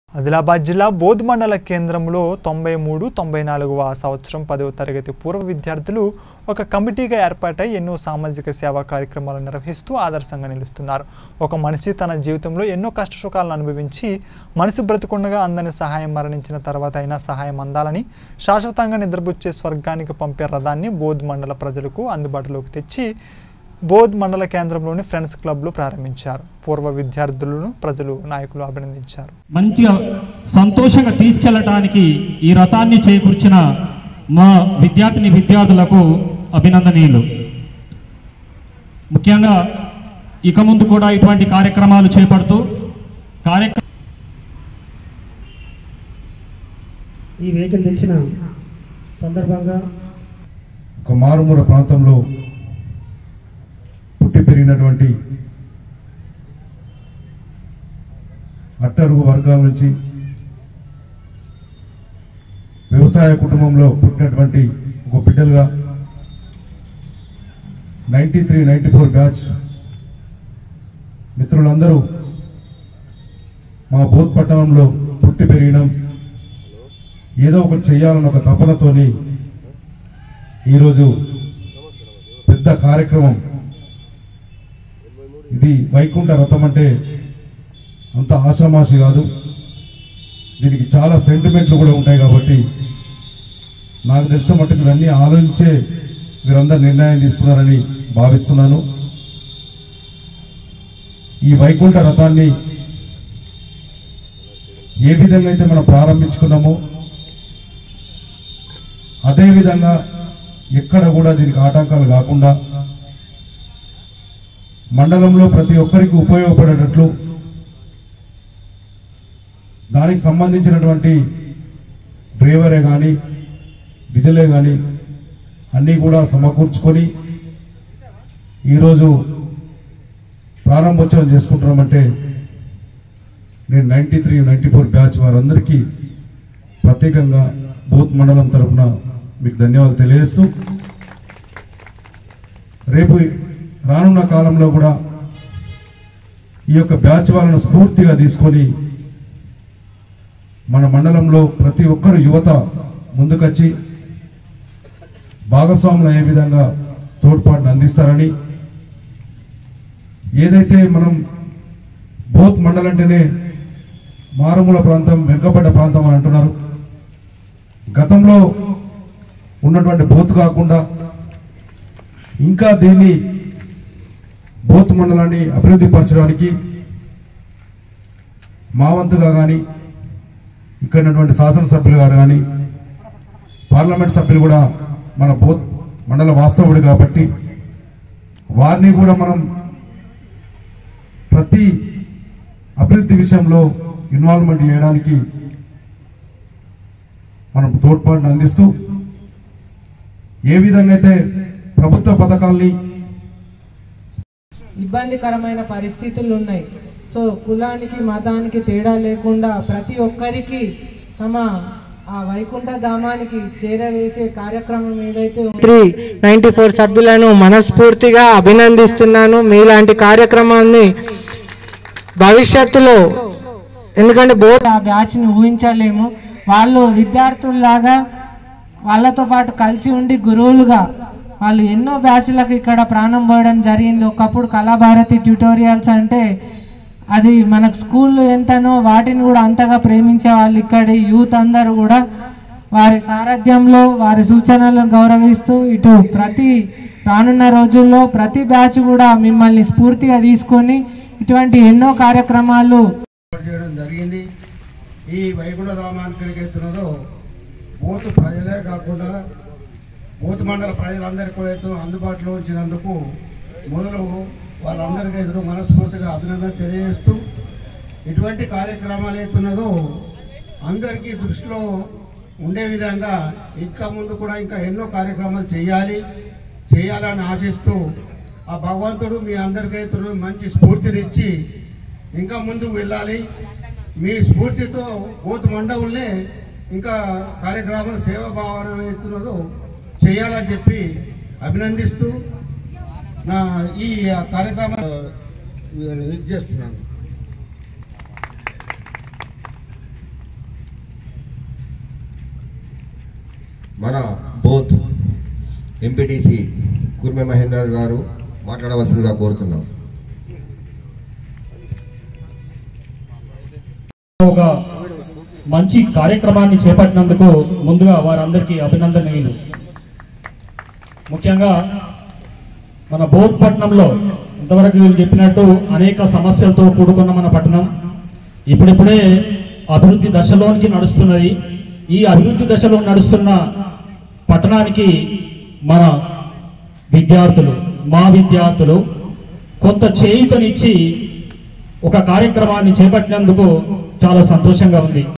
ఆదిలాబాద్ జిల్లా బోధ్ మండల కేంద్రంలో తొంభై మూడు తొంభై నాలుగవ సంవత్సరం పదవ తరగతి పూర్వ విద్యార్థులు ఒక కమిటీగా ఏర్పాటై ఎన్నో సామాజిక సేవా కార్యక్రమాలు నిర్వహిస్తూ ఆదర్శంగా నిలుస్తున్నారు ఒక మనిషి తన జీవితంలో ఎన్నో కష్టసుఖాలను అనుభవించి మనిషి బ్రతుకుండగా అందని సహాయం మరణించిన తర్వాత అయినా సహాయం అందాలని శాశ్వతంగా నిద్రపుచ్చే స్వర్గానికి పంపే రథాన్ని బోధ్ మండల ప్రజలకు అందుబాటులోకి తెచ్చి బోధ్ మండల కేంద్రంలోని ఫ్రెండ్స్ క్లబ్లు ప్రారంభించారు పూర్వ విద్యార్థులను ప్రజలు నాయకులు అభినందించారు మంచిగా సంతోషంగా తీసుకెళ్ళటానికి ఈ రథాన్ని చేకూర్చిన మా విద్యార్థిని విద్యార్థులకు అభినందనీయులు ముఖ్యంగా ఇక ముందు కూడా ఇటువంటి కార్యక్రమాలు చేపడుతూ కార్యక్రమ ఈ వెహికల్ తెచ్చిన సందర్భంగా ఒక మారుమూల ప్రాంతంలో పుట్టి పెరిగినటువంటి అట్టడుగు వర్గాల నుంచి వ్యవసాయ కుటుంబంలో పుట్టినటువంటి ఒక బిడ్డలుగా ninety three ninety four batch మిత్రులందరూ మా బోధ్ పట్టణంలో పుట్టి పెరిగడం ఏదో ఒకటి చేయాలని ఒక తపనతోని ఈరోజు పెద్ద కార్యక్రమం ఇది వైకుంఠ రథం అంటే అంత ఆశామాషి కాదు దీనికి చాలా సెంటిమెంట్లు కూడా ఉంటాయి కాబట్టి నాకు తెలిసిన మట్టుకు ఇవన్నీ ఆలోచించే మీరందరూ నిర్ణయం తీసుకున్నారని భావిస్తున్నాను ఈ వైకుంఠ రథాన్ని ఏ విధంగా అయితే మనం ప్రారంభించుకున్నామో అదే విధంగా ఎక్కడ కూడా దీనికి ఆటంకాలు కాకుండా మండలంలో ప్రతి ఒక్కరికి ఉపయోగపడేటట్లు దానికి సంబంధించినటువంటి డ్రైవరే కానీ డీజిలే కానీ అన్నీ కూడా సమకూర్చుకొని ఈరోజు ప్రారంభోత్సవం చేసుకుంటున్నామంటే నేను ninety three ninety four batch వారందరికీ ప్రత్యేకంగా బూత్ మండలం తరపున మీకు ధన్యవాదాలు తెలియజేస్తూ రేపు రానున్న కాలంలో కూడా ఈ యొక్క బ్యాచ్ వాళ్ళను స్ఫూర్తిగా తీసుకొని మన మండలంలో ప్రతి ఒక్కరు యువత ముందుకొచ్చి భాగస్వాములు అయ్యే విధంగా తోడ్పాటును అందిస్తారని ఏదైతే మనం బోత్ మండలంటేనే మారుమూల ప్రాంతం వెనుకబడ్డ ప్రాంతం అని అంటున్నారు గతంలో ఉన్నటువంటి బోత్ కాకుండా ఇంకా దీన్ని బోత్ మండలాన్ని అభివృద్ధి పరచడానికి మా వంతుగా కానీ ఇక్కడ ఉన్నటువంటి శాసనసభ్యులు గారు కానీ పార్లమెంట్ సభ్యులు కూడా మన బోత్ మండల వాస్తవుడు కాబట్టి వారిని కూడా మనం ప్రతి అభివృద్ధి విషయంలో ఇన్వాల్వ్మెంట్ చేయడానికి మనం తోడ్పాటును అందిస్తూ ఏ విధంగా అయితే ప్రభుత్వ పథకాల్ని ఇబ్బందికరమైన పరిస్థితులు ఉన్నాయి సో కులానికి మతానికి తేడా లేకుండా ప్రతి ఒక్కరికి తమ ఆ వైకుంఠ ధామానికి చేరవేసే కార్యక్రమం ఏదైతే త్రీ నైంటీ ఫోర్ సభ్యులను మనస్ఫూర్తిగా అభినందిస్తున్నాను మీలాంటి కార్యక్రమాన్ని భవిష్యత్తులో ఎందుకంటే బోర్డు ఆ బ్యాచ్ని ఊహించలేము వాళ్ళు విద్యార్థుల్లాగా వాళ్ళతో పాటు కలిసి ఉండి గురువులుగా వాళ్ళు ఎన్నో బ్యాచ్లకు ఇక్కడ ప్రాణం పోయడం జరిగింది ఒకప్పుడు కళాభారతి ట్యూటోరియల్స్ అంటే అది మనకు స్కూల్లో ఎంతనో వాటిని కూడా అంతగా ప్రేమించే వాళ్ళు ఇక్కడి యూత్ అందరూ కూడా వారి సారథ్యంలో వారి సూచనలను గౌరవిస్తూ ఇటు ప్రతి రానున్న రోజుల్లో ప్రతి బ్యాచ్ కూడా మిమ్మల్ని స్ఫూర్తిగా తీసుకొని ఇటువంటి ఎన్నో కార్యక్రమాలు ఏర్పాటు చేయడం జరిగింది ఈ వైకుంఠ రామానికి ఎత్తున్నదో బోతు ప్రజలే కాకుండా బోతు మండల ప్రజలందరికీ కూడా ఎత్తు అందుబాటులో ఉంచినందుకు మొదలు వాళ్ళందరికీ ఎదురు మనస్ఫూర్తిగా అభినందన తెలియజేస్తూ ఇటువంటి కార్యక్రమాలు ఎత్తున్నదో అందరికీ దృష్టిలో ఉండే విధంగా ఇంకా ముందు కూడా ఇంకా ఎన్నో కార్యక్రమాలు చేయాలి చేయాలని ఆశిస్తూ ఆ భగవంతుడు మీ అందరికీ ఎత్తున మంచి స్ఫూర్తినిచ్చి ఇంకా ముందుకు వెళ్ళాలి మీ స్ఫూర్తితో బోత్ మండవుల్నే ఇంకా కార్యక్రమాలు సేవా భావన ఎత్తున్నదో చేయాలని చెప్పి అభినందిస్తూ నా ఈ కార్యక్రమం ఇది చేస్తున్నాను మన బోత్ ఎంపీటీసీ కుర్మె మహేందర్ గారు మాట్లాడవలసిందిగా కోరుతున్నాం ఒక మంచి కార్యక్రమాన్ని చేపట్టినందుకు ముందుగా వారందరికీ అభినందనీయులు ముఖ్యంగా మన బోధ్ పట్టణంలో ఇంతవరకు వీళ్ళు చెప్పినట్టు అనేక సమస్యలతో కూడుకున్న మన పట్టణం ఇప్పుడిప్పుడే అభివృద్ధి దశలోనికి నడుస్తున్నది ఈ అభివృద్ధి దశలో నడుస్తున్న పట్టణానికి మన విద్యార్థులు మా విద్యార్థులు కొంత చేయుతనిచ్చి ఒక కార్యక్రమాన్ని చేపట్టినందుకు చాలా సంతోషంగా ఉంది